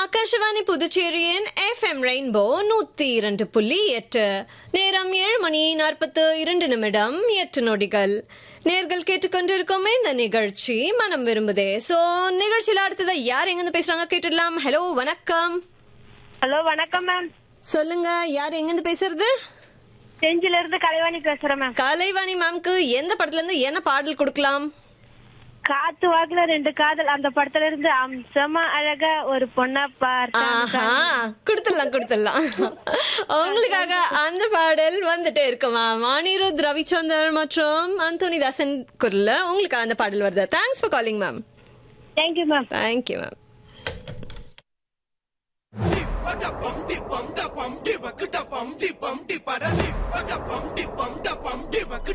ஆகாஷவாணி புதுச்சேரியின் FM rainbow நூத்தி இரண்டு புள்ளி எட்டு நேரம் ஏழு மணி நாற்பத்து இரண்டு நிமிடம் எட்டு நொடிகள் நேர்கள் கேட்டுக்கொண்டிருக்கோம் இந்த நிகழ்ச்சி மனம் விரும்புதே சோ நிகழ்ச்சியில அடுத்தது யார் எங்கிருந்து பேசுறாங்க கேட்டுடலாம் ஹலோ வணக்கம் ஹலோ வணக்கம் மேம் சொல்லுங்க யார் எங்கிருந்து பேசுறது செஞ்சில இருந்து கலைவாணி பேசுறேன் மேம் கலைவாணி மேம்க்கு எந்த படத்துல இருந்து என்ன பாடல் கொடுக்கலாம் காத்து வாக்குல ரெண்டு காதல் அந்த படத்துல இருந்து அம்சமா அழகா ஒரு பொண்ணா ஆஹா பார்க்க கொடுத்துடலாம் கொடுத்துடலாம் உங்களுக்காக அந்த பாடல் வந்துட்டே இருக்குமா மானிருத் ரவிச்சந்தர் மற்றும் அந்தோனி தாசன் குரல்ல உங்களுக்கு அந்த பாடல் வருது thanks for calling ma'am thank you ma'am thank you ma'am பட பம் டி பம் ட பம் டி பக்கு ட பம் டி பம் டி பட பட பம் டி பம் ட பம் டி பக்கு